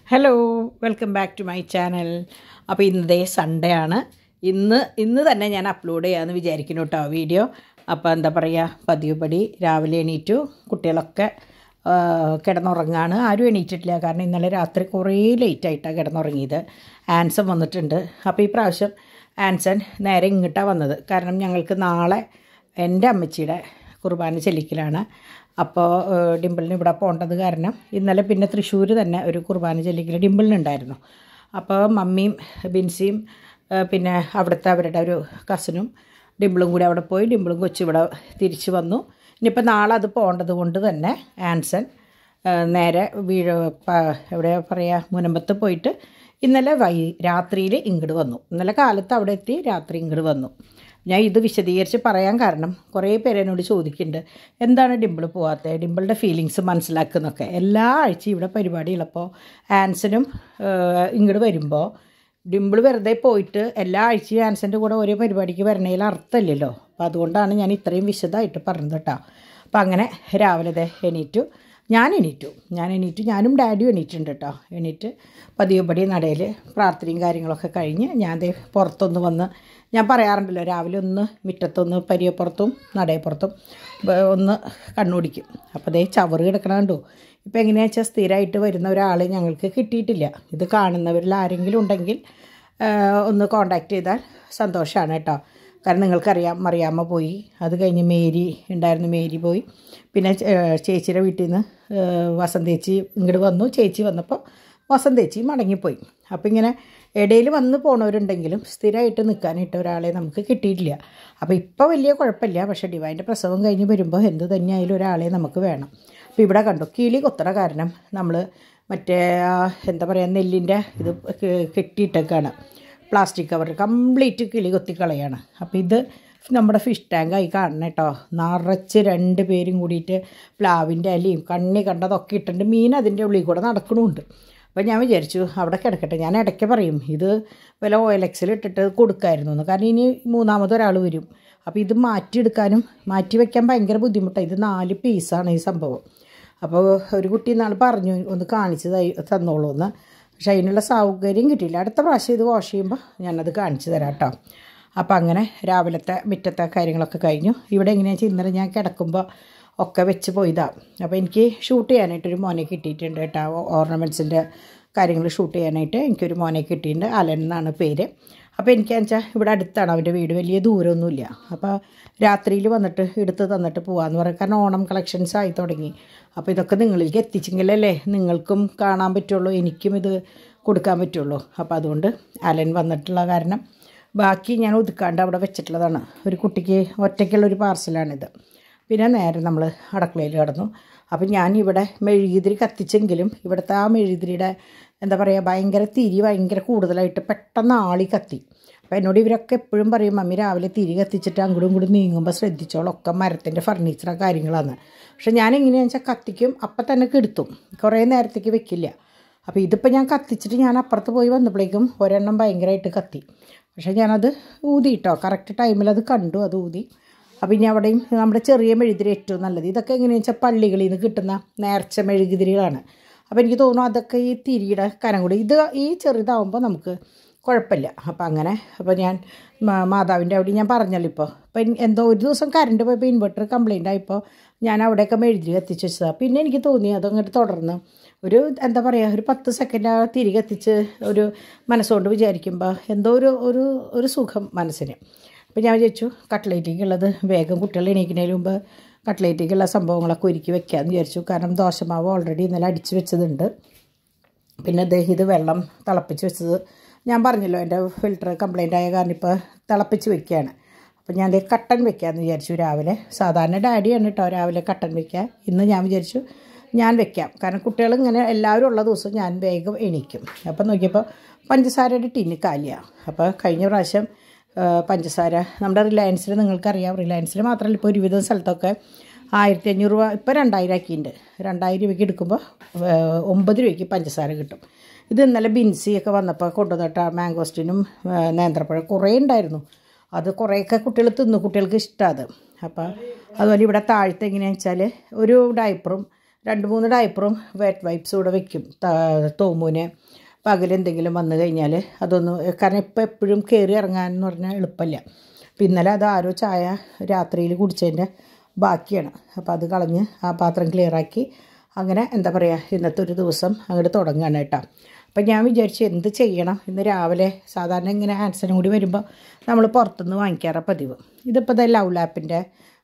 hello welcome back to my channel അപ്പോൾ ഇന്നതേ Sunday ആണ് ഇന്ന് ഇന്ന് തന്നെ ഞാൻ അപ്ലോഡ് ചെയ്യാമെന്ന് വിചാരിക്കുന്നു കേട്ടോ വീഡിയോ അപ്പോൾ എന്താ പറയുക പതിവ് പടി രാവിലെ എണീറ്റു കുട്ടികളൊക്കെ ആ, കിടന്നുറങ്ങാണ് ആരും എണീറ്റിട്ടില്ല കാരണം ഇന്നലെ രാത്രി കുറേ ലേറ്റായിട്ടാണ് കിടന്നുറങ്ങിയത് ആൻസൺ വന്നിട്ടുണ്ട് അപ്പോൾ ഈ പ്രാവശ്യം ആൻസൺ നേരെ ഇങ്ങോട്ടാണ് വന്നത് കാരണം ഞങ്ങൾക്ക് നാളെ എൻ്റെ അമ്മച്ചിയുടെ കുർബാന ചെല്ലിക്കലാണ് അപ്പോൾ ഏഹ്, ഡിംപിളിന് ഇവിടെ പോകേണ്ടത് കാരണം ഇന്നലെ പിന്നെ തൃശ്ശൂർ തന്നെ ഒരു കുർബാന ചെല്ലിക്കൽ ഡിംപിളിനുണ്ടായിരുന്നു അപ്പോൾ മമ്മിയും ബിൻസിയും ഏഹ്, പിന്നെ അവിടുത്തെ അവരുടെ ഒരു കസിനും ഡിംപിളും കൂടി അവിടെ പോയി ഡിംപിളും കൊച്ചു ഇവിടെ തിരിച്ചു വന്നു ഇനിയിപ്പോൾ നാളെ അത് പോകേണ്ടത് കൊണ്ട് തന്നെ ആൻസൺ ഏഹ്, നേരെ വീഴ പ- എവിടെ പറയുക മുനമ്പത്ത് പോയിട്ട് ഇന്നലെ വൈ രാത്രിയിൽ ഇങ്ങോട്ട് വന്നു ഇന്നലെ കാലത്ത് അവിടെ എത്തി രാത്രി ഇങ്ങോട്ട് വന്നു ഞാൻ ഇത് വിശദീകരിച്ച് പറയാൻ കാരണം കുറേ പേര് എന്നോട് ചോദിക്കുന്നുണ്ട് എന്താണ് ഡിമ്പിൾ പോവാത്തത് ഡിമ്പിളുടെ ഫീലിങ്സ് മനസ്സിലാക്കുന്നൊക്കെ എല്ലാ ആഴ്ചയും ഇവിടെ പരിപാടിയുള്ളപ്പോൾ ആൻസനും ഇങ്ങോട്ട് വരുമ്പോൾ ഡിമ്പിൾ വെറുതെ പോയിട്ട് എല്ലാ ആഴ്ചയും ആൻസൻ്റെ കൂടെ ഒരേ പരിപാടിക്ക് വരണതിൽ അർത്ഥമില്ലല്ലോ അപ്പോൾ അതുകൊണ്ടാണ് ഞാൻ ഇത്രയും വിശദമായിട്ട് പറഞ്ഞത് കേട്ടോ അപ്പോൾ അങ്ങനെ രാവിലെ ദേ എണീറ്റു ഞാൻ എണീറ്റു ഞാൻ എണീറ്റു ഞാനും ഡാഡിയും എണീറ്റുണ്ട് കേട്ടോ എണീറ്റ് പതിവുപടി നടയിൽ പ്രാർത്ഥനയും കാര്യങ്ങളൊക്കെ കഴിഞ്ഞ് ഞാൻ ദേ പുറത്തൊന്ന് വന്ന് ഞാൻ പറയാറുണ്ടല്ലോ രാവിലെ ഒന്ന് മുറ്റത്തൊന്ന് പരിയപ്പുറത്തും നടയപ്പുറത്തും ബ- ഒന്ന് കണ്ണോടിക്കും അപ്പോൾ ദേ ചവറ് കിടക്കണ കണ്ടു ഇപ്പോൾ എങ്ങനെയാ വെച്ചാൽ സ്ഥിരമായിട്ട് വരുന്ന ഒരാൾ ഞങ്ങൾക്ക് കിട്ടിയിട്ടില്ല ഇത് കാണുന്നവരിൽ ആരെങ്കിലും ഉണ്ടെങ്കിൽ ആ, ഒന്ന് കോണ്ടാക്ട് ചെയ്താൽ സന്തോഷമാണ് കേട്ടോ കാരണം നിങ്ങൾക്കറിയാം മറിയാമ്മ പോയി അത് കഴിഞ്ഞ് മേരി ഉണ്ടായിരുന്നു മേരി പോയി പിന്നെ ചേ- ചേച്ചിയുടെ വീട്ടിൽ നിന്ന് വസന്തേച്ചി ഇങ്ങോട്ട് വന്നു ചേച്ചി വന്നപ്പോൾ വസന്തേച്ചി മടങ്ങിപ്പോയി അപ്പോൾ ഇങ്ങനെ ഇടയിൽ വന്ന് പോണവരുണ്ടെങ്കിലും സ്ഥിരമായിട്ട് നിൽക്കാനായിട്ട് ഒരാളെ നമുക്ക് കിട്ടിയിട്ടില്ല അപ്പോൾ ഇപ്പോൾ വലിയ കുഴപ്പമില്ല പക്ഷേ ഡിവൈൻ്റെ പ്രസവം കഴിഞ്ഞ് വരുമ്പോൾ എന്ത് തന്നെയായാലും ഒരാളെ നമുക്ക് വേണം അപ്പോൾ ഇവിടെ കണ്ടു കിളി കൊത്തണ കാരണം നമ്മൾ മറ്റേ ആ, എന്താ പറയുക നെല്ലിൻ്റെ ഇത് കെ- കെട്ടിയിട്ടേക്കാണ് പ്ലാസ്റ്റിക് കവർ കംപ്ലീറ്റ് കിളി കൊത്തിക്കളയാണ് അപ്പോൾ ഇത് നമ്മുടെ ഫിഷ് ടാങ്കായി കാണണം കേട്ടോ നിറച്ച് രണ്ട് പേരും കൂടിയിട്ട് പ്ലാവിൻ്റെ അലിയും കണ്ണി കണ്ടതൊക്കെ ഇട്ടിട്ടുണ്ട് മീൻ അതിൻ്റെ ഉള്ളിൽ കൂടെ നടക്കണമുണ്ട് അപ്പോൾ ഞാൻ വിചാരിച്ചു അവിടെ കിടക്കട്ടെ ഞാൻ ഇടയ്ക്ക് പറയും ഇത് വല്ല ഓയിൽ എക്സിൽ ഇട്ടിട്ട് കൊടുക്കായിരുന്നു എന്ന് കാരണം ഇനി മൂന്നാമതൊരാൾ വരും അപ്പോൾ ഇത് മാറ്റിയെടുക്കാനും മാറ്റി വയ്ക്കാൻ ഭയങ്കര ബുദ്ധിമുട്ടാണ് ഇത് നാല് പീസാണ് ഈ സംഭവം അപ്പോൾ ഒരു കുട്ടി നാൾ പറഞ്ഞു ഒന്ന് കാണിച്ച് തൈ- തന്നോളൂ എന്ന് പക്ഷെ അതിനുള്ള സൗകര്യം കിട്ടിയില്ല അടുത്ത പ്രാവശ്യം ഇത് വാഷ് ചെയ്യുമ്പോൾ ഞാനത് കാണിച്ചു തരാം കേട്ടോ അപ്പോൾ അങ്ങനെ രാവിലത്തെ മുറ്റത്തെ കാര്യങ്ങളൊക്കെ കഴിഞ്ഞു ഇവിടെ എങ്ങനെയാണെന്ന് വെച്ചാൽ ഇന്നലെ ഞാൻ കിടക്കുമ്പോൾ ഒക്കെ വെച്ച് പോയതാണ് അപ്പോൾ എനിക്ക് ഷൂട്ട് ചെയ്യാനായിട്ടൊരു മോനെ കിട്ടിയിട്ടുണ്ട് കേട്ടോ ഓർണമെൻറ്റ്സിൻ്റെ കാര്യങ്ങൾ ഷൂട്ട് ചെയ്യാനായിട്ട് എനിക്കൊരു മോനെ കിട്ടിയിട്ടുണ്ട് അലൻ എന്നാണ് പേര് അപ്പോൾ എനിക്കാന്ന് വെച്ചാൽ ഇവിടെ അടുത്താണ് അവൻ്റെ വീട് വലിയ ദൂരമൊന്നുമില്ല അപ്പോൾ രാത്രിയിൽ വന്നിട്ട് എടുത്ത് തന്നിട്ട് പോകാമെന്ന് പറയും കാരണം ഓണം കളക്ഷൻസ് ആയി തുടങ്ങി അപ്പോൾ ഇതൊക്കെ നിങ്ങളിലേക്ക് എത്തിച്ചെങ്കിലല്ലേ നിങ്ങൾക്കും കാണാൻ പറ്റുള്ളൂ എനിക്കും ഇത് കൊടുക്കാൻ പറ്റുള്ളൂ അപ്പോൾ അതുകൊണ്ട് അലൻ വന്നിട്ടുള്ള കാരണം ബാക്കി ഞാൻ ഒതുക്കാണ്ട് അവിടെ വെച്ചിട്ടുള്ളതാണ് ഒരു കുട്ടിക്ക് ഒറ്റയ്ക്കുള്ള ഒരു പാർസലാണിത് പിന്നെ നേരെ നമ്മൾ അടുക്കളയിൽ കിടന്നു അപ്പം ഞാൻ ഇവിടെ മെഴുകുതിരി കത്തിച്ചെങ്കിലും ഇവിടുത്തെ ആ മെഴുകുതിരിയുടെ എന്താ പറയുക ഭയങ്കര തിരി ഭയങ്കര കൂടുതലായിട്ട് പെട്ടെന്ന് ആളി കത്തി അപ്പോൾ എന്നോട് ഇവരൊക്കെ എപ്പോഴും പറയും മമ്മി രാവിലെ തിരി കത്തിച്ചിട്ട് അങ്ങോട്ടും ഇങ്ങോട്ടും നീങ്ങുമ്പോൾ ശ്രദ്ധിച്ചോളൂ ഒക്കെ മരത്തിൻ്റെ ഫർണിച്ചറ കാര്യങ്ങളാണ് പക്ഷെ ഞാൻ എങ്ങനെയാണെന്ന് വെച്ചാൽ കത്തിക്കും അപ്പം തന്നെ കെടുത്തും കുറേ നേരത്തേക്ക് വെക്കില്ല അപ്പോൾ ഇതിപ്പോൾ ഞാൻ കത്തിച്ചിട്ട് ഞാൻ അപ്പുറത്ത് പോയി വന്നപ്പോഴേക്കും ഒരെണ്ണം ഭയങ്കരമായിട്ട് കത്തി പക്ഷേ ഞാനത് ഊതി കേട്ടോ കറക്റ്റ് ടൈമിൽ അത് കണ്ടു അത് ഊതി അപ്പോൾ ഇനി അവിടെയും നമ്മുടെ ചെറിയ മെഴുകുതിരി ഏറ്റവും നല്ലത് ഇതൊക്കെ എങ്ങനെയാണെന്ന് വെച്ചാൽ പള്ളികളിൽ നിന്ന് കിട്ടുന്ന നേർച്ച മെഴുകുതിരികളാണ് അപ്പോൾ എനിക്ക് തോന്നുന്നു അതൊക്കെ ഈ തിരിയുടെ കനം കൂടി ഇത് ഈ ചെറുതാവുമ്പോൾ നമുക്ക് കുഴപ്പമില്ല അപ്പോൾ അങ്ങനെ അപ്പോൾ ഞാൻ മാ- മാതാവിൻ്റെ അവിടെ ഞാൻ പറഞ്ഞല്ലോ ഇപ്പോൾ അപ്പം എന്തോ ഒരു ദിവസം കറണ്ട് പോയപ്പോൾ ഇൻവെർട്ടർ കംപ്ലൈൻ്റ് ആയപ്പോൾ ഞാൻ അവിടെയൊക്കെ മെഴുതിരി കത്തിച്ച് വെച്ചതാണ് പിന്നെ എനിക്ക് തോന്നി അതങ്ങോട്ട് തുടർന്ന് ഒരു എന്താ പറയുക ഒരു പത്ത് സെക്കൻഡ് ആ തിരി കത്തിച്ച് ഒരു മനസ്സുകൊണ്ട് വിചാരിക്കുമ്പോൾ എന്തോ ഒരു ഒരു ഒരു സുഖം മനസ്സിന് അപ്പോൾ ഞാൻ വിചാരിച്ചു കട്ട്ലേറ്റിക്കുള്ളത് വേഗം കുട്ടികൾ എണീക്കുന്നതിന് മുമ്പ് കട്ട്ലേറ്റിക്കുള്ള സംഭവങ്ങളൊക്കെ ഒരുക്കി വെക്കാമെന്ന് വിചാരിച്ചു കാരണം ദോശമാവ് ഓൾറെഡി ഇന്നലെ അടിച്ച് വെച്ചതുണ്ട് പിന്നെ അദ്ദേഹം ഇത് വെള്ളം തിളപ്പിച്ച് വെച്ചത് ഞാൻ പറഞ്ഞല്ലോ എൻ്റെ ഫിൽറ്റർ കംപ്ലൈൻ്റ് ആയ കാരണം ഇപ്പോൾ തിളപ്പിച്ച് വെക്കുകയാണ് അപ്പോൾ ഞാൻ ദേ കട്ടൻ വെക്കാമെന്ന് വിചാരിച്ചു രാവിലെ സാധാരണ ഡാഡിയാണ് കേട്ടോ രാവിലെ കട്ടൻ വെക്കുക ഇന്ന് ഞാൻ വിചാരിച്ചു ഞാൻ വെക്കാം കാരണം കുട്ടികൾ ഇങ്ങനെ എല്ലാവരും ഉള്ള ദിവസം ഞാൻ വേഗം എണീക്കും അപ്പോൾ നോക്കിയപ്പോൾ പഞ്ചസാരയുടെ ടിന്ന് കാലിയാണ് അപ്പോൾ കഴിഞ്ഞ പ്രാവശ്യം ആ, പഞ്ചസാര നമ്മുടെ റിലയൻസിൽ നിങ്ങൾക്കറിയാം റിലയൻസിൽ മാത്രമല്ല ഇപ്പോൾ ഒരുവിധം സ്ഥലത്തൊക്കെ ആയിരത്തി അഞ്ഞൂറ് രൂപ ഇപ്പോൾ രണ്ടായിരം ആക്കിയിട്ടുണ്ട് രണ്ടായിരം രൂപയ്ക്ക് എടുക്കുമ്പോൾ ആ, ഒമ്പത് രൂപയ്ക്ക് പഞ്ചസാര കിട്ടും ഇത് ഇന്നലെ ബിൻസിയൊക്കെ വന്നപ്പോൾ കൊണ്ടുവന്നിട്ട് മാംഗോസ്റ്റിനും ആ, നേന്ത്രപ്പഴം കുറേ ഉണ്ടായിരുന്നു അത് കുറേയൊക്കെ കുട്ടികൾ തിന്നു കുട്ടികൾക്ക് ഇഷ്ടമാണ് അത് അപ്പോൾ അതുപോലെ ഇവിടെ താഴത്തെ എങ്ങനെയാണെന്ന് വെച്ചാൽ ഒരു ഡയപ്പറും രണ്ട് മൂന്ന് ഡയപ്പറും വെറ്റ് വൈപ്സും കൂടെ വെക്കും ത- തോമൂന് പകലെന്തെങ്കിലും വന്നു കഴിഞ്ഞാൽ അതൊന്ന് കാരണം ഇപ്പം എപ്പോഴും കയറി ഇറങ്ങാൻ എന്ന് പറഞ്ഞാൽ എളുപ്പമില്ല അപ്പം ഇന്നലെ അത് ആരോ ചായ രാത്രിയിൽ കുടിച്ചതിൻ്റെ ബാക്കിയാണ് അപ്പോൾ അത് കളഞ്ഞ് ആ പാത്രം ക്ലിയറാക്കി അങ്ങനെ എന്താ പറയുക ഇന്നത്തെ ഒരു ദിവസം അങ്ങോട്ട് തുടങ്ങുകയാണ് കേട്ടോ അപ്പം ഞാൻ വിചാരിച്ചു എന്ത് ചെയ്യണം ഇന്ന് രാവിലെ സാധാരണ ഇങ്ങനെ ആൻസറും കൂടി വരുമ്പോൾ നമ്മൾ പുറത്തുനിന്ന് വാങ്ങിക്കാറ പതിവ് ഇതിപ്പോൾ ദ ലവ് ലാപ്പിൻ്റെ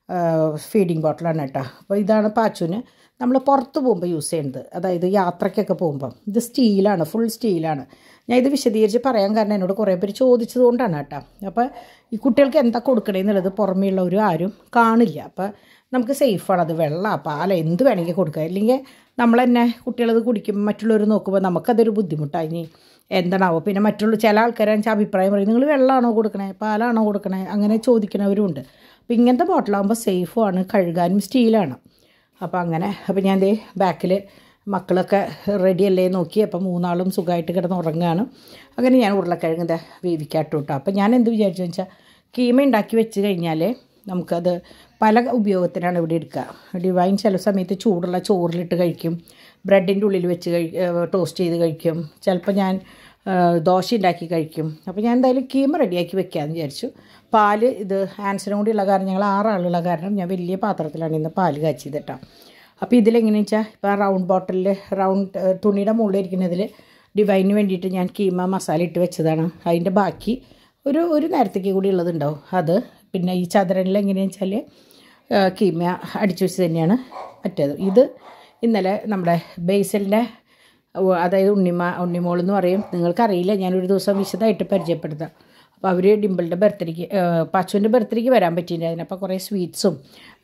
ഫീഡിങ് ബോട്ടിലാണ് കേട്ടോ അപ്പോൾ ഇതാണ് പാച്ചുവിന് നമ്മൾ പുറത്ത് പോകുമ്പോൾ യൂസ് ചെയ്യുന്നത് അതായത് യാത്രയ്ക്കൊക്കെ പോകുമ്പോൾ ഇത് സ്റ്റീലാണ് ഫുൾ സ്റ്റീലാണ് ഞാൻ ഇത് വിശദീകരിച്ച് പറയാൻ കാരണം എന്നോട് കുറേ പേര് ചോദിച്ചത് കൊണ്ടാണ് കേട്ടോ അപ്പോൾ ഈ കുട്ടികൾക്ക് എന്താ കൊടുക്കണേന്നുള്ളത് പുറമേയുള്ളവർ ആരും കാണില്ല അപ്പോൾ നമുക്ക് സേഫാണ് അത് വെള്ളം പാല എന്ത് വേണമെങ്കിൽ കൊടുക്കുക ഇല്ലെങ്കിൽ നമ്മൾ തന്നെ കുട്ടികളത് കുടിക്കുമ്പോൾ മറ്റുള്ളവർ നോക്കുമ്പോൾ നമുക്കതൊരു ബുദ്ധിമുട്ടായി ഇനി എന്താണാവോ പിന്നെ മറ്റുള്ള ചില ആൾക്കാരെ വെച്ചാൽ അഭിപ്രായം പറയും നിങ്ങൾ വെള്ളമാണോ കൊടുക്കണേ പാലാണോ കൊടുക്കണേ അങ്ങനെ ചോദിക്കുന്നവരും ഉണ്ട് അപ്പോൾ ഇങ്ങനത്തെ ബോട്ടിലാകുമ്പോൾ സേഫുമാണ് കഴുകാനും സ്റ്റീലാണ് അപ്പോൾ അങ്ങനെ അപ്പോൾ ഞാൻ ദേ ബാക്കിൽ മക്കളൊക്കെ റെഡി അല്ലേ നോക്കി അപ്പോൾ മൂന്നാളും സുഖമായിട്ട് കിടന്ന് ഉറങ്ങുകയാണ് അങ്ങനെ ഞാൻ ഉരുളക്കിഴങ്ങ് ഇതാ വേവിക്കാട്ടു കേട്ടോ അപ്പോൾ ഞാൻ എന്ത് വിചാരിച്ചു വെച്ചാൽ കീമ ഉണ്ടാക്കി വെച്ച് കഴിഞ്ഞാൽ നമുക്കത് പല ഉപയോഗത്തിനാണ് ഇവിടെ എടുക്കുക ഡിവൈൻ ചില സമയത്ത് ചൂടുള്ള ചോറിലിട്ട് കഴിക്കും ബ്രെഡിൻ്റെ ഉള്ളിൽ വെച്ച് കഴി ടോസ്റ്റ് ചെയ്ത് കഴിക്കും ചിലപ്പോൾ ഞാൻ ആ, ദോശ ഉണ്ടാക്കി കഴിക്കും അപ്പോൾ ഞാൻ എന്തായാലും കീമ റെഡിയാക്കി വെക്കാമെന്ന് വിചാരിച്ചു പാല് ഇത് ആൻസറും കൂടി ഉള്ള കാരണം ഞങ്ങൾ ആറാളുള്ള കാരണം ഞാൻ വലിയ പാത്രത്തിലാണ് ഇന്ന് പാല് കാച്ചിയത് കേട്ടോ അപ്പോൾ ഇതിലെങ്ങനെയാണെന്ന് വെച്ചാൽ ഇപ്പോൾ ആ റൗണ്ട് ബോട്ടിലിൽ റൗണ്ട് ഏഹ്, തുണിയുടെ മുകളിൽ ഇരിക്കുന്നതിൽ ഡിവൈന് വേണ്ടിയിട്ട് ഞാൻ കീമ മസാല ഇട്ട് വെച്ചതാണ് അതിൻ്റെ ബാക്കി ഒരു ഒരു നേരത്തേക്ക് കൂടി ഉള്ളതുണ്ടാവും അത് പിന്നെ ഈ ചതുരനിൽ എങ്ങനെയാണെന്ന് വെച്ചാൽ ഏഹ്, കീമ അടിച്ചു വെച്ച് തന്നെയാണ് മറ്റേത് ഇത് ഇന്നലെ നമ്മുടെ ബേസലിൻ്റെ ഓ, അതായത് ഉണ്ണിമ ഉണ്ണിമോൾ എന്ന് പറയും നിങ്ങൾക്കറിയില്ല ഞാനൊരു ദിവസം വിശദമായിട്ട് പരിചയപ്പെടുത്താം അപ്പോൾ അവർ ഡിമ്പിളിൻ്റെ ബർത്ത്ഡേക്ക് പാച്ചുവിൻ്റെ ബർത്ത്ഡേക്ക് വരാൻ പറ്റിയിട്ടുണ്ടായിരുന്നു അപ്പോൾ കുറേ സ്വീറ്റ്സും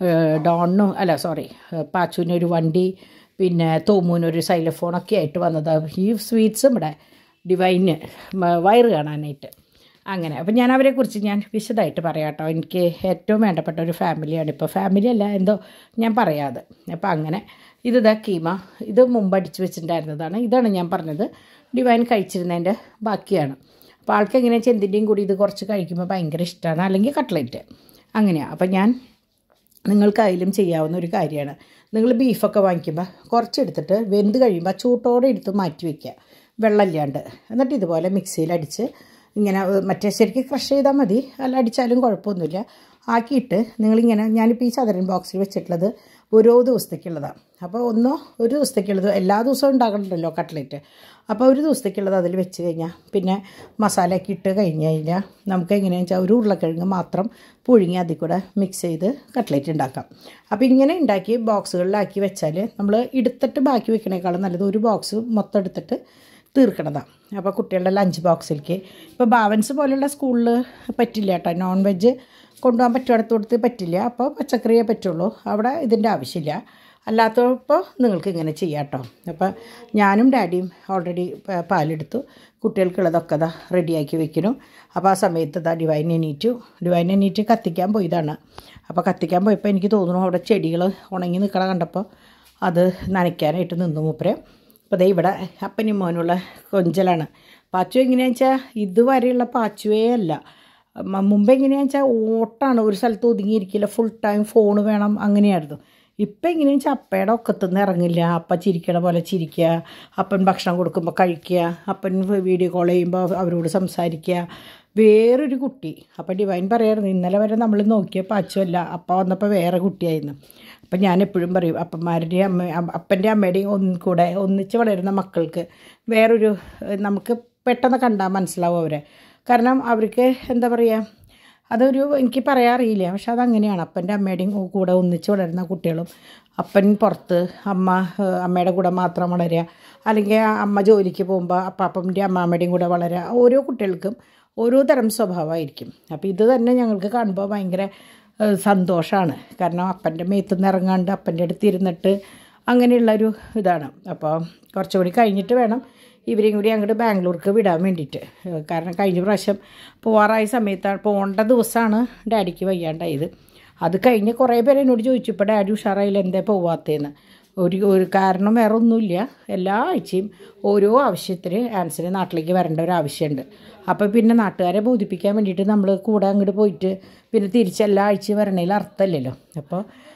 ഡോണിനും അല്ല സോറി പാച്ചുവിന് ഒരു വണ്ടി പിന്നെ തോമൂനൊരു സൈലഫോണൊക്കെ ആയിട്ട് വന്നതാണ് ഈ സ്വീറ്റ്സും ഇവിടെ ഡിവൈന് മ- വയറ് കാണാനായിട്ട് അങ്ങനെ അപ്പം ഞാൻ അവരെക്കുറിച്ച് ഞാൻ വിശദമായിട്ട് പറയാം കേട്ടോ എനിക്ക് ഏറ്റവും വേണ്ടപ്പെട്ട ഒരു ഫാമിലിയാണ് ഇപ്പോൾ ഫാമിലി അല്ല എന്തോ ഞാൻ പറയാതെ അപ്പം അങ്ങനെ ഇത് ഇതാ കീമ ഇത് മുമ്പ് അടിച്ചു വെച്ചിട്ടുണ്ടായിരുന്നതാണ് ഇതാണ് ഞാൻ പറഞ്ഞത് ഡിവൈൻ കഴിച്ചിരുന്നതിൻ്റെ ബാക്കിയാണ് അപ്പോൾ ആൾക്ക് എങ്ങനെയാ ചെന്തിൻ്റെയും കൂടി ഇത് കുറച്ച് കഴിക്കുമ്പോൾ ഭയങ്കര ഇഷ്ടമാണ് അല്ലെങ്കിൽ കട്ട്ലറ്റ് അങ്ങനെയാണ് അപ്പം ഞാൻ നിങ്ങൾക്ക് അതിലും ചെയ്യാവുന്ന ഒരു കാര്യമാണ് നിങ്ങൾ ബീഫൊക്കെ വാങ്ങിക്കുമ്പോൾ കുറച്ചെടുത്തിട്ട് വെന്ത് കഴിയുമ്പോൾ ആ ചൂട്ടോടെ എടുത്ത് മാറ്റി വയ്ക്കുക വെള്ളമില്ലാണ്ട് എന്നിട്ട് ഇതുപോലെ മിക്സിയിൽ അടിച്ച് ഇങ്ങനെ ഏഹ്, മറ്റേ ശരിക്കും ക്രഷ് ചെയ്താൽ മതി അല്ല അടിച്ചാലും കുഴപ്പമൊന്നുമില്ല ആക്കിയിട്ട് നിങ്ങളിങ്ങനെ ഞാനിപ്പോൾ ഈ ചതുരൻ ബോക്സിൽ വെച്ചിട്ടുള്ളത് ഓരോ ദിവസത്തേക്കുള്ളതാണ് അപ്പോൾ ഒന്നോ ഒരു ദിവസത്തേക്കുള്ളത് എല്ലാ ദിവസവും ഉണ്ടാക്കണ്ടല്ലോ കട്ട്ലറ്റ് അപ്പോൾ ഒരു ദിവസത്തേക്കുള്ളത് അതിൽ വെച്ച് കഴിഞ്ഞാൽ പിന്നെ മസാലയൊക്കെ ഇട്ട് കഴിഞ്ഞ് കഴിഞ്ഞാൽ നമുക്ക് എങ്ങനെയാണെന്ന് വെച്ചാൽ ഒരു ഉരുളക്കിഴങ്ങ് മാത്രം പുഴുങ്ങി അതിൽ കൂടെ മിക്സ് ചെയ്ത് കട്ട്ലറ്റ് ഉണ്ടാക്കാം അപ്പോൾ ഇങ്ങനെ ഉണ്ടാക്കി ബോക്സുകളിലാക്കി വെച്ചാൽ നമ്മൾ എടുത്തിട്ട് ബാക്കി വെക്കണേക്കാളും നല്ലത് ഒരു ബോക്സ് മൊത്തം എടുത്തിട്ട് തീർക്കണതാണ് അപ്പോൾ കുട്ടികളുടെ ലഞ്ച് ബോക്സിലേക്ക് ഇപ്പോൾ ബാവൻസ് പോലുള്ള സ്കൂളിൽ പറ്റില്ല കേട്ടോ നോൺ വെജ് കൊണ്ടുപോകാൻ പറ്റുന്നിടത്തോടത്ത് പറ്റില്ല അപ്പോൾ പച്ചക്കറിയേ പറ്റുള്ളൂ അവിടെ ഇതിൻ്റെ ആവശ്യമില്ല അല്ലാത്തപ്പോൾ നിങ്ങൾക്ക് ഇങ്ങനെ ചെയ്യാം കേട്ടോ അപ്പോൾ ഞാനും ഡാഡിയും ഓൾറെഡി പാലെടുത്തു കുട്ടികൾക്കുള്ളതൊക്കെ ഇതാ റെഡിയാക്കി വെക്കുന്നു അപ്പോൾ ആ സമയത്ത് ഇതാ ഡിവൈൻ എണീറ്റു ഡിവൈൻ എണീറ്റ് കത്തിക്കാൻ പോയതാണ് അപ്പോൾ കത്തിക്കാൻ പോയപ്പോൾ എനിക്ക് തോന്നുന്നു അവിടെ ചെടികൾ ഉണങ്ങി നിൽക്കണ കണ്ടപ്പോൾ അത് നനയ്ക്കാനായിട്ട് നിന്നു മൂപ്പരെ അപ്പോൾ ദേ ഇവിടെ അപ്പനും മോനുള്ള കൊഞ്ചലാണ് പാച്ചു എങ്ങനെയാണെന്ന് വെച്ചാൽ ഇതുവരെയുള്ള പാച്ചുവേ അല്ല മ- മുമ്പ് എങ്ങനെയാണെന്ന് വെച്ചാൽ ഓട്ടാണ് ഒരു സ്ഥലത്ത് ഒതുങ്ങിയിരിക്കില്ല ഫുൾ ടൈം ഫോൺ വേണം അങ്ങനെയായിരുന്നു ഇപ്പം എങ്ങനെയാണെന്ന് വെച്ചാൽ അപ്പയുടെ ഒക്കത്തുനിന്ന് ഇറങ്ങില്ല അപ്പ ചിരിക്കണ പോലെ ചിരിക്കുക അപ്പൻ ഭക്ഷണം കൊടുക്കുമ്പോൾ കഴിക്കുക അപ്പൻ വീഡിയോ കോൾ ചെയ്യുമ്പോൾ അവരോട് സംസാരിക്കുക വേറൊരു കുട്ടി അപ്പം ഡിവൈൻ പറയായിരുന്നു ഇന്നലെ വരെ നമ്മൾ നോക്കിയ പാച്ചുമല്ല അപ്പ വന്നപ്പോൾ വേറെ കുട്ടിയായിരുന്നു അപ്പം ഞാൻ എപ്പോഴും പറയും അപ്പന്മാരുടെയും അമ്മ അം- അപ്പൻ്റെ അമ്മയുടെയും ഒന്നും കൂടെ ഒന്നിച്ച് വളരുന്ന മക്കൾക്ക് വേറൊരു ഏഹ്, നമുക്ക് പെട്ടെന്ന് കണ്ടാൽ മനസ്സിലാവും അവരെ കാരണം അവർക്ക് എന്താ പറയുക അതൊരു എനിക്ക് പറയാൻ അറിയില്ല പക്ഷെ അതങ്ങനെയാണ് അപ്പൻ്റെ അമ്മയുടെയും കൂടെ ഒന്നിച്ച് വളരുന്ന കുട്ടികളും അപ്പൻ പുറത്ത് അമ്മ ഏഹ്, അമ്മയുടെ കൂടെ മാത്രം വളരുക അല്ലെങ്കിൽ ആ അമ്മ ജോലിക്ക് പോകുമ്പോൾ അപ്പാപ്പൻ്റെ അമ്മാമ്മയുടെയും കൂടെ വളരുക ഓരോ കുട്ടികൾക്കും ഓരോ തരം സ്വഭാവമായിരിക്കും അപ്പോൾ ഇത് തന്നെ ഞങ്ങൾക്ക് കാണുമ്പോൾ ഭയങ്കര സന്തോഷമാണ് കാരണം അപ്പൻ്റെ മേത്തുനിന്ന് ഇറങ്ങാണ്ട് അപ്പൻ്റെ അടുത്ത് ഇരുന്നിട്ട് അങ്ങനെയുള്ളൊരു ഇതാണ് അപ്പോൾ കുറച്ചുകൂടി കഴിഞ്ഞിട്ട് വേണം ഇവരെയും കൂടി അങ്ങോട്ട് ബാംഗ്ലൂർക്ക് വിടാൻ വേണ്ടിയിട്ട് ഏഹ് കാരണം കഴിഞ്ഞ പ്രാവശ്യം പോവാറായ സമയത്താണ് പോകേണ്ട ദിവസമാണ് ഡാഡിക്ക് വയ്യാണ്ടായത് അത് കഴിഞ്ഞ് കുറേ പേര് എന്നോട് ചോദിച്ചു ഇപ്പോൾ ഡാഡി ഉഷാറായില്ല എന്തേ പോവാത്തതെന്ന് ഒരു ഒരു കാരണം വേറെ ഒന്നുമില്ല എല്ലാ ആഴ്ചയും ഓരോ ആവശ്യത്തിന് ആൻസറിന് നാട്ടിലേക്ക് വരേണ്ട ഒരു ആവശ്യമുണ്ട് അപ്പോൾ പിന്നെ നാട്ടുകാരെ ബോധിപ്പിക്കാൻ വേണ്ടിയിട്ട് നമ്മൾ കൂടെ അങ്ങോട്ട് പോയിട്ട് പിന്നെ തിരിച്ച് എല്ലാ ആഴ്ചയും വരണതിൽ അർത്ഥമില്ലല്ലോ അപ്പോൾ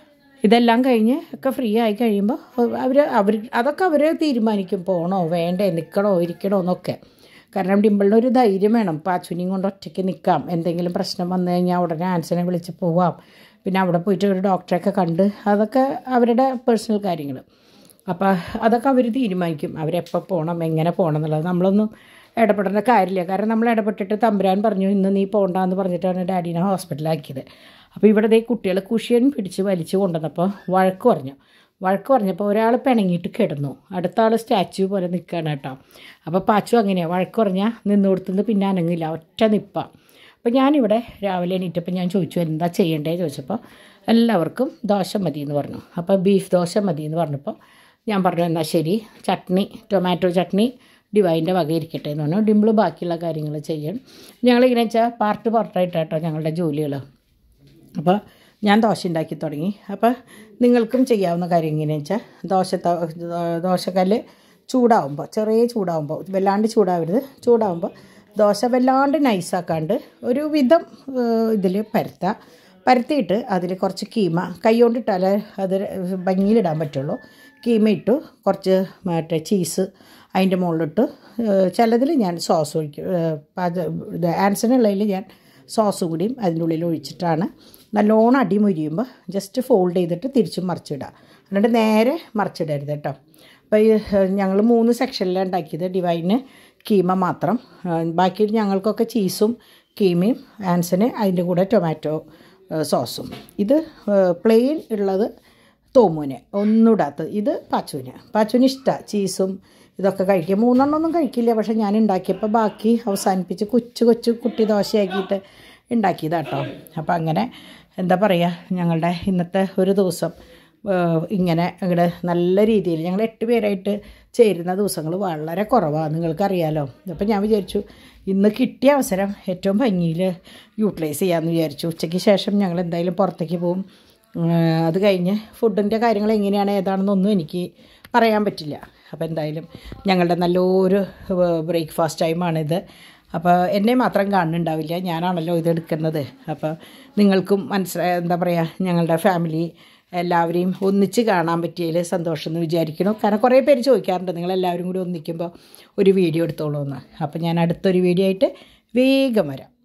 ഇതെല്ലാം കഴിഞ്ഞ് ഒക്കെ ഫ്രീ ആയി കഴിയുമ്പോൾ അവർ അവർ അതൊക്കെ അവർ തീരുമാനിക്കും പോകണോ വേണ്ടേ നിൽക്കണോ ഇരിക്കണോ എന്നൊക്കെ കാരണം ഡിമ്പിളിന് ഒരു ധൈര്യം വേണം പാച്ചുനിയും കൊണ്ട് ഒറ്റയ്ക്ക് നിൽക്കാം എന്തെങ്കിലും പ്രശ്നം വന്നു കഴിഞ്ഞാൽ ഉടനെ ആൻസനെ വിളിച്ച് പോവാം പിന്നെ അവിടെ പോയിട്ട് ഒരു ഡോക്ടറെയൊക്കെ കണ്ട് അതൊക്കെ അവരുടെ പേഴ്സണൽ കാര്യങ്ങൾ അപ്പോൾ അതൊക്കെ അവർ തീരുമാനിക്കും അവരെപ്പോൾ പോകണം എങ്ങനെ പോകണം എന്നുള്ളത് നമ്മളൊന്നും ഇടപെടേണ്ട കാര്യമില്ല കാരണം നമ്മൾ ഇടപെട്ടിട്ട് തമ്പുരാൻ പറഞ്ഞു ഇന്ന് നീ പോകണ്ടെന്ന് പറഞ്ഞിട്ടാണ് ഡാഡീനെ ഹോസ്പിറ്റലാക്കിയത് അപ്പോൾ ഇവിടെ ദേ കുട്ടികൾ കുഷ്യൻ പിടിച്ച് വലിച്ചു കൊണ്ടുവന്നപ്പോൾ വഴക്ക് പറഞ്ഞു വഴക്ക് പറഞ്ഞപ്പോൾ ഒരാൾ പിണങ്ങിയിട്ട് കിടന്നു അടുത്ത ആൾ സ്റ്റാച്യു പോലെ നിൽക്കുകയാണ് കേട്ടോ അപ്പോൾ പാച്ചു അങ്ങനെയാണ് വഴക്ക് പറഞ്ഞാൽ നിന്ന് കൊടുത്തുനിന്ന് പിന്നെ അനങ്ങില്ല ഒറ്റ നിപ്പാണ് അപ്പോൾ ഞാനിവിടെ രാവിലെ എണീറ്റപ്പോൾ ഞാൻ ചോദിച്ചു എന്താ ചെയ്യേണ്ടേ ചോദിച്ചപ്പോൾ എല്ലാവർക്കും ദോശ മതി എന്ന് പറഞ്ഞു അപ്പോൾ ബീഫ് ദോശ മതി എന്ന് പറഞ്ഞപ്പോൾ ഞാൻ പറഞ്ഞു എന്നാൽ ശരി ചട്നി ടൊമാറ്റോ ചട്നി ഡിവൈൻ്റെ വക ഇരിക്കട്ടെ എന്ന് പറഞ്ഞു ഡിമ്പിൾ ബാക്കിയുള്ള കാര്യങ്ങൾ ചെയ്യണം ഞങ്ങളിങ്ങനെ വെച്ചാൽ പാർട്ട് പാർട്ടായിട്ടാട്ടോ ഞങ്ങളുടെ ജോലികൾ അപ്പോൾ ഞാൻ ദോശ ഉണ്ടാക്കി തുടങ്ങി അപ്പോൾ നിങ്ങൾക്കും ചെയ്യാവുന്ന കാര്യം എങ്ങനെയാണെന്ന് വെച്ചാൽ ദോശ ത- ദോശക്കല്ല് ചൂടാവുമ്പോൾ ചെറിയ ചൂടാവുമ്പോൾ വല്ലാണ്ട് ചൂടാവരുത് ചൂടാവുമ്പോൾ ദോശ വല്ലാണ്ട് നൈസാക്കാണ്ട് ഒരു വിധം ഇതിൽ പരത്തുക പരത്തിയിട്ട് അതിൽ കുറച്ച് കീമ കൈ കൊണ്ടിട്ടാലേ അത് ഭംഗിയിലിടാൻ പറ്റുള്ളൂ കീമ ഇട്ടു കുറച്ച് മറ്റേ ചീസ് അതിൻ്റെ മുകളിലിട്ട് ചിലതിൽ ഞാൻ സോസ് ഒഴിക്കും ഏഹ് പാച ഇത് ആൻസനുള്ളതിൽ ഞാൻ സോസ് കൂടിയും അതിൻ്റെ ഉള്ളിൽ ഒഴിച്ചിട്ടാണ് നല്ലോണം അടി മുരിയുമ്പോൾ ജസ്റ്റ് ഫോൾഡ് ചെയ്തിട്ട് തിരിച്ചും മറിച്ചിടുക എന്നിട്ട് നേരെ മറിച്ചിടരുത് കേട്ടോ അപ്പോൾ ഈ ഞങ്ങൾ മൂന്ന് സെക്ഷനിലാണ് ഉണ്ടാക്കിയത് ഡിവൈന് കീമ മാത്രം ആ, ബാക്കി ഞങ്ങൾക്കൊക്കെ ചീസും കീമയും ആൻസന് അതിൻ്റെ കൂടെ ടൊമാറ്റോ ആ, സോസും ഇത് പ്ലെയിൻ ഉള്ളത് തോമുന് ഒന്നുമിടാത്തത് ഇത് പാച്ചുവിന് പാച്ചുവിന് ഇഷ്ടമാണ് ചീസും ഇതൊക്കെ കഴിക്കുക മൂന്നെണ്ണമൊന്നും കഴിക്കില്ല പക്ഷേ ഞാൻ ഉണ്ടാക്കിയപ്പോൾ ബാക്കി അവസാനിപ്പിച്ച് കൊച്ചു കൊച്ചു കുട്ടി ദോശയാക്കിയിട്ട് ഉണ്ടാക്കിയതാട്ടോ അപ്പോൾ അങ്ങനെ എന്താ പറയുക ഞങ്ങളുടെ ഇന്നത്തെ ഒരു ദിവസം ഏഹ്, ഇങ്ങനെ അങ്ങോട്ട് നല്ല രീതിയിൽ ഞങ്ങൾ എട്ട് പേരായിട്ട് ചേരുന്ന ദിവസങ്ങൾ വളരെ കുറവാണ് നിങ്ങൾക്കറിയാലോ അപ്പോൾ ഞാൻ വിചാരിച്ചു ഇന്ന് കിട്ടിയ അവസരം ഏറ്റവും ഭംഗിയിൽ യൂട്ടിലൈസ് ചെയ്യാമെന്ന് വിചാരിച്ചു ഉച്ചയ്ക്ക് ശേഷം ഞങ്ങൾ എന്തായാലും പുറത്തേക്ക് പോകും ഏഹ്, അത് കഴിഞ്ഞ് ഫുഡിൻ്റെ കാര്യങ്ങൾ എങ്ങനെയാണ് ഏതാണെന്നൊന്നും എനിക്ക് പറയാൻ പറ്റില്ല അപ്പോൾ എന്തായാലും ഞങ്ങളുടെ നല്ലൊരു ബ്രേക്ക്ഫാസ്റ്റ് ടൈമാണിത് അപ്പോൾ എന്നെ മാത്രം കാണുന്നുണ്ടാവില്ല ഞാനാണല്ലോ ഇത് എടുക്കുന്നത് അപ്പോൾ നിങ്ങൾക്കും മനസ്സിലായ എന്താ പറയുക ഞങ്ങളുടെ ഫാമിലി എല്ലാവരെയും ഒന്നിച്ച് കാണാൻ പറ്റിയതിൽ സന്തോഷം എന്ന് വിചാരിക്കണം കാരണം കുറേ പേര് ചോദിക്കാറുണ്ട് നിങ്ങളെല്ലാവരും കൂടി ഒന്നിക്കുമ്പോൾ ഒരു വീഡിയോ എടുത്തോളൂ എന്ന് അപ്പോൾ ഞാൻ അടുത്തൊരു വീഡിയോ ആയിട്ട് വേഗം വരാം